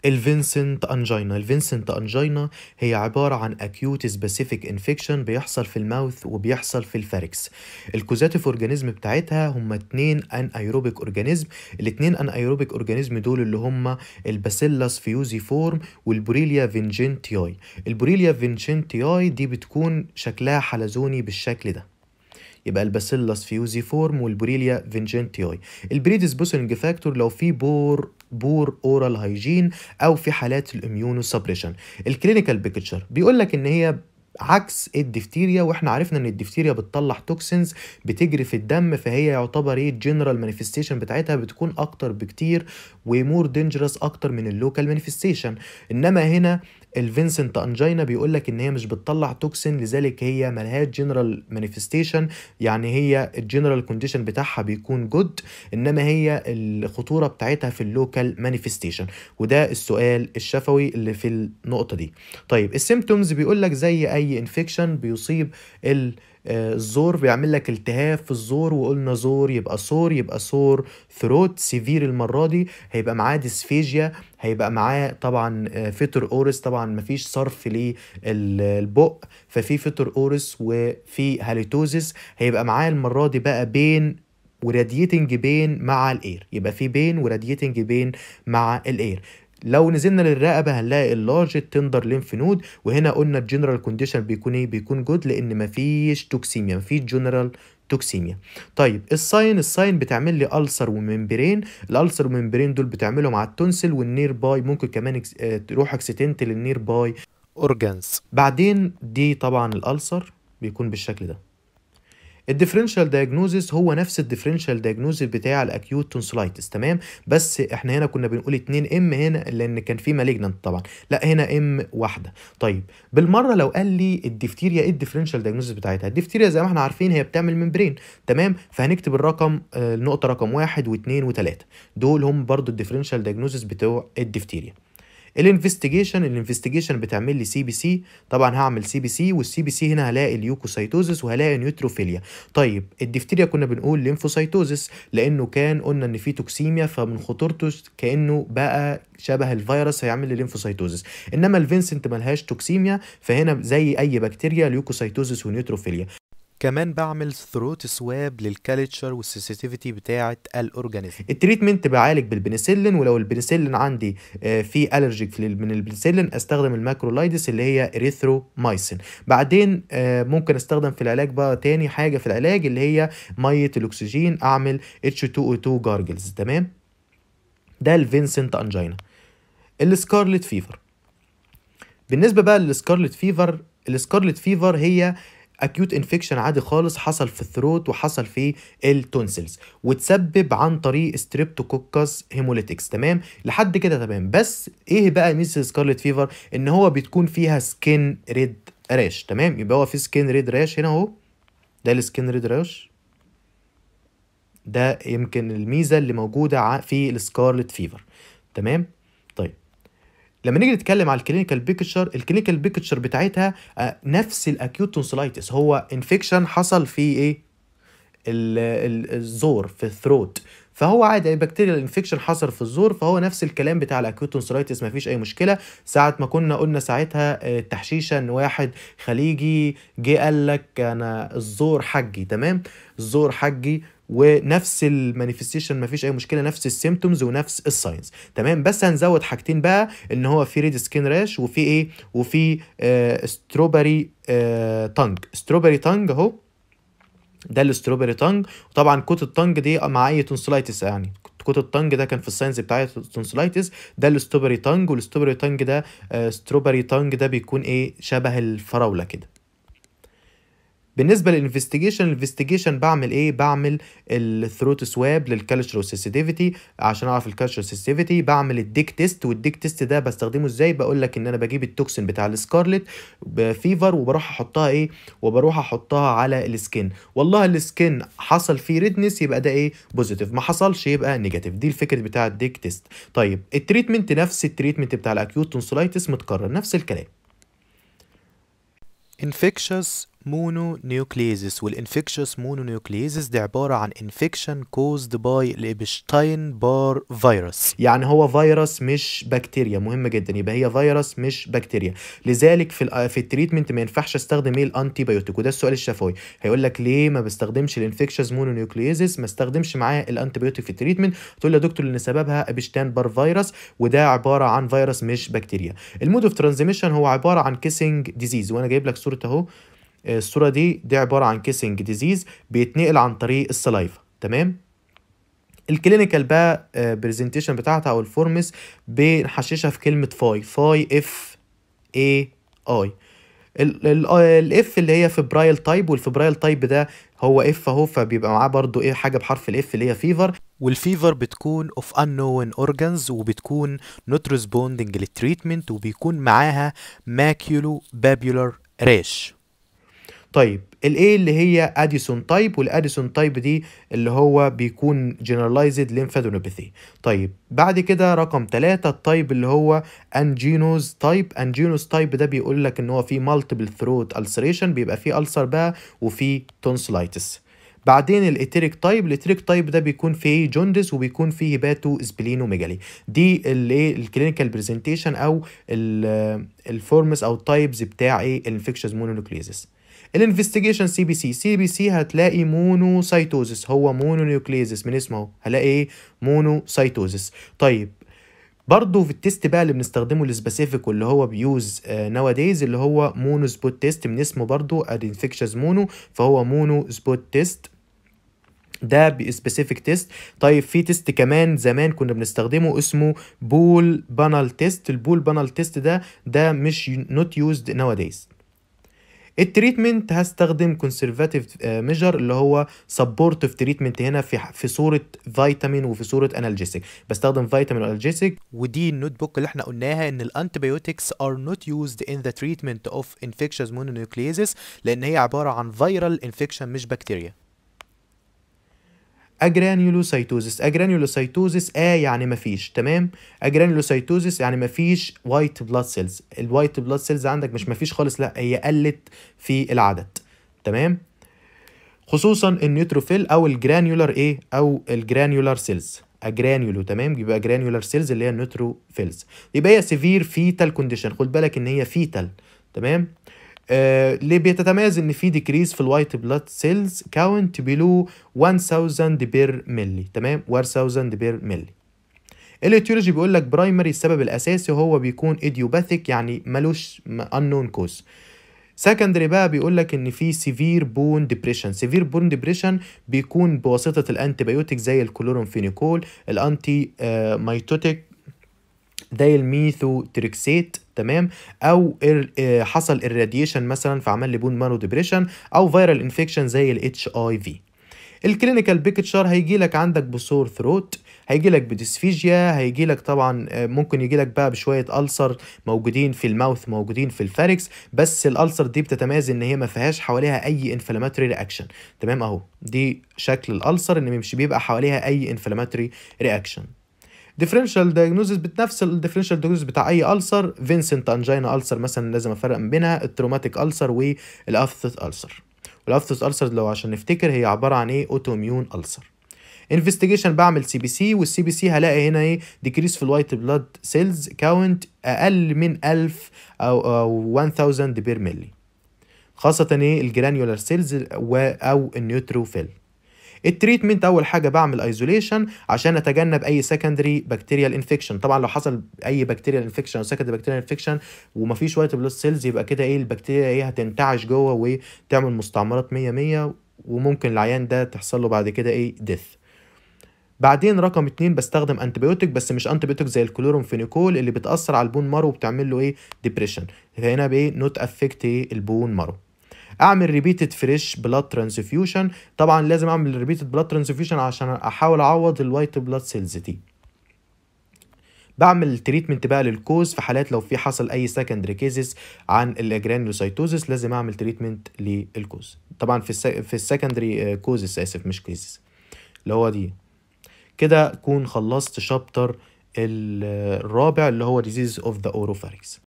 الفينسنت انجينا الفينسنت انجينا هي عبارة عن acute specific infection بيحصل في الماوث وبيحصل في الفاركس الكوزاتيف اورجانيزم بتاعتها هما اتنين ان ايروبيك اورجانيزم الاتنين ان ايروبيك اورجانيزم دول اللي هما الباسيلاس فيوزي فورم والبوريليا فينجنتياي البوريليا فينجنتياي دي بتكون شكلها حلزوني بالشكل ده يبقى الباسيلاس فيوزي فورم والبوريليا فينجنتياي البريدisposing فاكتور لو في بور بور اورال هايجين او في حالات الاميونو سبريشن الكلينيكال بيكتشر بيقول لك ان هي عكس الدفتيريا واحنا عرفنا ان الدفتيريا بتطلع توكسينز بتجري في الدم فهي يعتبر ايه الجنرال مانيفستيشن بتاعتها بتكون اكتر بكتير ومور دينجرس اكتر من اللوكال مانيفستيشن انما هنا الفينسنت انجينا بيقول لك ان هي مش بتطلع توكسين لذلك هي ملهاش جنرال مانيفستيشن يعني هي الجنرال كونديشن بتاعها بيكون جود انما هي الخطوره بتاعتها في اللوكال مانيفستيشن وده السؤال الشفوي اللي في النقطه دي طيب السيمتومز بيقول لك زي اي انفكشن بيصيب ال الزور بيعمل لك التهاب في الزور وقلنا زور يبقى سور يبقى سور ثروت سيفير المره دي هيبقى معاه ديسفيجيا هيبقى معاه طبعا فيتر اورس طبعا مفيش صرف للبق ففي فيتر اورس وفي هاليتوزيس هيبقى معاه المره دي بقى بين وراديتنج بين مع الاير يبقى في بين وراديتنج بين مع الاير لو نزلنا للرقبه هنلاقي اللارج تندر ليمف نود وهنا قلنا الجنرال كونديشن بيكون ايه بيكون جود لان مفيش توكسيميا مفيش جنرال توكسيميا طيب الساين الساين بتعمل لي ألسر وممبرين الألسر وممبرين دول بتعمله مع التونسل والنير باي ممكن كمان اكس... اه تروح اكسيتنت للنير باي اورجانز بعدين دي طبعا الألسر بيكون بالشكل ده الديفرنشال دايجنوزيس هو نفس الديفرنشال دايجنوزيس بتاع الاكيوت تونسلايتس تمام بس احنا هنا كنا بنقول 2 ام هنا لان كان في مالجنانت طبعا لا هنا ام واحده طيب بالمره لو قال لي الدفتيريا ايه الديفرنشال دايجنوزيس بتاعتها الدفتيريا زي ما احنا عارفين هي بتعمل ممبرين تمام فهنكتب الرقم النقطه رقم واحد واثنين وثلاثه دول هم برضو الديفرنشال دايجنوزيس بتوع الدفتيريا الانفستيجيشن الانفستيجيشن بتعمل لي سي بي سي طبعا هعمل سي بي سي والسي بي سي هنا هلاقي اليوكوسايتوزس وهلاقي نيوتروفيليا طيب الدفتيريا كنا بنقول ليمفوسايتوزس لانه كان قلنا ان في توكسيميا فمن خطورته كانه بقى شبه الفيروس هيعمل لي ليمفوسايتوزس انما الفينسنت ملهاش توكسيميا فهنا زي اي بكتيريا ليوكوسايتوزس ونيوتروفيليا كمان بعمل ثروت سواب للكالتشر والسنسيتيفيتي بتاعه الاورجانيزم التريتمنت بعالج بالبنسلين ولو البنسلين عندي في الرجيك من البنسلين استخدم الماكرولايدس اللي هي اريثرومايسين بعدين ممكن استخدم في العلاج بقى تاني حاجه في العلاج اللي هي ميه الاكسجين اعمل H2O2 جارجلز تمام ده الفينسنت انجينا السكارلت فيفر بالنسبه بقى للسكارلت فيفر السكارلت فيفر هي اكيوت انفكشن عادي خالص حصل في الثروت وحصل في التونسلز وتسبب عن طريق ستريبتوكوكس هيموليتكس تمام لحد كده تمام بس ايه بقى ميزه سكارلت فيفر ان هو بتكون فيها سكين ريد راش تمام يبقى هو في سكين ريد راش هنا اهو ده السكين ريد راش ده يمكن الميزه اللي موجوده في السكارلت فيفر تمام طيب لما نيجي نتكلم على الكلينيكال بيكتشر الكلينيكال بيكتشر بتاعتها نفس الاكيوت تونسلايتس هو انفكشن حصل في ايه الزور في الثروت فهو عادي بكتيريال انفكشن حصل في الزور فهو نفس الكلام بتاع الاكيوت تونسلايتس مفيش اي مشكله ساعه ما كنا قلنا ساعتها تحشيشه ان واحد خليجي جه قال لك انا الزور حجي تمام الزور حجي ونفس المانيفستيشن مفيش اي مشكله نفس السيمتومز ونفس الساينز تمام بس هنزود حاجتين بقى ان هو في ريد سكين راش وفي ايه وفي آه ستروبري آه تانج ستروبري تانج اهو ده الستروبري تانج وطبعا كوت التانج دي مع اي تونسلايتس يعني كوت التانج ده كان في الساينس بتاع التونسلايتس ده الستروبري تانج والستروبري تانج ده آه ستروبري تانج ده بيكون ايه شبه الفراوله كده بالنسبه للانفستيجيشن الانفستيجيشن بعمل ايه بعمل الثروت سواب للكالتشر سنسيتيفيتي عشان اعرف الكالتشر سنسيتيفيتي بعمل الديك تيست والديك تيست ده بستخدمه ازاي بقول لك ان انا بجيب التوكسين بتاع السكارلت فيفر وبروح احطها ايه وبروح احطها على السكين والله السكين حصل فيه ريدنس يبقى ده ايه بوزيتيف ما حصلش يبقى نيجاتيف دي الفكره بتاع الديك تيست طيب التريتمنت نفس التريتمنت بتاع الاكيوت تونسلايتس متكرر نفس الكلام infectious مونونيوكليزس والانفكشوس مونونيوكليزس دي عبارة عن انفكشن كوزد باي الابشتاين بار فيروس يعني هو فيروس مش بكتيريا مهم جدا يبقى هي فيروس مش بكتيريا لذلك في ال في التريتمنت ما ينفعش استخدم ايه الانتي بايوتيك وده السؤال الشفوي هيقول لك ليه ما بستخدمش الانفكشوس مونونيوكليزس ما استخدمش معاه الانتي بايوتيك في التريتمنت تقول لي يا دكتور ان سببها ابشتاين بار فيروس وده عبارة عن فيروس مش بكتيريا المود اوف ترانزميشن هو عبارة عن كيسنج ديزيز وانا جايب لك صورة اهو الصورة دي دي عبارة عن كيسنج ديزيز بيتنقل عن طريق السلايفا تمام الكلينيكال بقى برزنتيشن بتاعتها او الفورمس بنحششها في كلمة فاي فاي اف اي اي الاف اللي هي فبرايل تايب والفبرايل تايب ده هو اف اهو فبيبقى معاه برضو ايه حاجه بحرف الاف اللي هي فيفر والفيفر بتكون اوف unknown اورجانز وبتكون نوت ريسبوندنج للتريتمنت وبيكون معاها ماكيولو بابيولار ريش طيب الايه اللي هي اديسون تايب والاديسون تايب دي اللي هو بيكون جنرالايزد ليمفادونوباثي طيب بعد كده رقم ثلاثة التايب اللي هو انجينوز تايب انجينوز تايب ده بيقول لك ان هو فيه مالتيبل ثروت السريشن بيبقى فيه ألسر بقى وفيه تونسلايتس بعدين الاتيريك تايب الاتيريك تايب ده بيكون فيه جوندس وبيكون فيه هيباتو سبلينوميجالي دي الايه الكلينيكال برزنتيشن او الفورمس او التايبز بتاع ايه الانفكشوس مونونوكليزس الانفستيجيشن سي بي سي سي بي سي هتلاقي مونوسايتوزس هو مونونيوكليزس من اسمه هلاقي ايه مونوسايتوزس طيب برضه في التيست بقى اللي بنستخدمه السبيسيفيك واللي هو بيوز نوا دايز اللي هو مونو سبوت تيست من اسمه برضه الانفكشوس مونو فهو مونو سبوت تيست ده سبيسيفيك تيست طيب في تيست كمان زمان كنا بنستخدمه اسمه بول بانال تيست البول بانال تيست ده ده مش نوت يوزد نوا دايز التريتمنت هستخدم كونسرفاتيف ميجر اللي هو سبورتيف تريتمنت هنا في في صوره فيتامين وفي صوره انالجيسيك بستخدم فيتامين وانالجيسيك ودي النوت بوك اللي احنا قلناها ان الانتيبيوتكس ار نوت يوزد ان ذا تريتمنت اوف انفكشوس مونونيوكليزس لان هي عباره عن فيرال انفكشن مش بكتيريا اجرانيولوسايتوزس اجرانيولوسايتوزس اه يعني مفيش تمام اجرانيولوسايتوزس يعني مفيش وايت بلاد سيلز الوايت بلاد سيلز عندك مش مفيش خالص لا هي قلت في العدد تمام خصوصا النيوتروفيل او الجرانيولار ايه او الجرانيولار سيلز اجرانيولو تمام يبقى جرانيولار سيلز اللي هي النيوتروفيلز يبقى هي سيفير فيتال كونديشن خد بالك ان هي فيتال تمام آه ليه بيتتميز ان في ديكريز في الوايت بلاد سيلز كاونت بلو 1000 بير ملي تمام 1000 بير ملي الاتيولوجي بيقول لك برايمري السبب الاساسي هو بيكون ايديوباثيك يعني ملوش انون كوز سكندري بقى بيقول لك ان في سيفير بون ديبريشن سيفير بون ديبريشن بيكون بواسطه الانتيبيوتيك زي الكلورونفينيكول الانتي آه مايتوتيك زي الميثوتريكسيت تمام او حصل الراديشن مثلا فعمل لي بون مارو ديبريشن او فيرال انفكشن زي الاتش اي في الكلينيكال بيكتشر هيجي لك عندك بسور ثروت هيجي لك بديسفيجيا هيجي لك طبعا ممكن يجي لك بقى بشويه ألسر موجودين في الماوث موجودين في الفاركس بس الألسر دي بتتميز ان هي ما فيهاش حواليها اي انفلاماتوري رياكشن تمام اهو دي شكل الألسر ان مش بيبقى حواليها اي انفلاماتوري رياكشن ديفرنشال دايجنوزس بنفس الديفرنشال دايجنوزس بتاع اي ألسر فينسنت انجينا ألسر مثلا لازم افرق ما بينها التروماتيك ألسر والافتس ألسر والافتس ألسر لو عشان نفتكر هي عباره عن ايه اوتو اميون ألسر انفستيجيشن بعمل سي بي سي والسي بي سي هلاقي هنا ايه ديكريس في الوايت بلاد سيلز كاونت اقل من 1000 او او 1000 بير ملي خاصه ايه الجرانيولار سيلز او النيوتروفيل التريتمنت اول حاجه بعمل ايزوليشن عشان اتجنب اي سكندري بكتيريال انفكشن طبعا لو حصل اي بكتيريال انفكشن او سكندري بكتيريال انفكشن ومفيش وايت بلاد سيلز يبقى كده ايه البكتيريا ايه هتنتعش جوه وتعمل مستعمرات 100 100 وممكن العيان ده تحصل له بعد كده ايه ديث بعدين رقم اتنين بستخدم انتبيوتيك بس مش انتبيوتيك زي الكلورونفينيكول اللي بتاثر على البون مارو وبتعمل له ايه ديبريشن فهنا بايه نوت افكت ايه البون مارو اعمل ريبيتد فريش بلاد ترانسفيوجن طبعا لازم اعمل ريبيتد بلاد ترانسفيوجن عشان احاول اعوض الوايت بلاد سيلز دي بعمل تريتمنت بقى للكوز في حالات لو في حصل اي سكندري كيسز عن الاجرانيولوسايتوزس لازم اعمل تريتمنت للكوز طبعا في السك... في السكندري كوزز اسف مش كيسز اللي هو دي كده اكون خلصت شابتر الرابع اللي هو disease of the oropharynx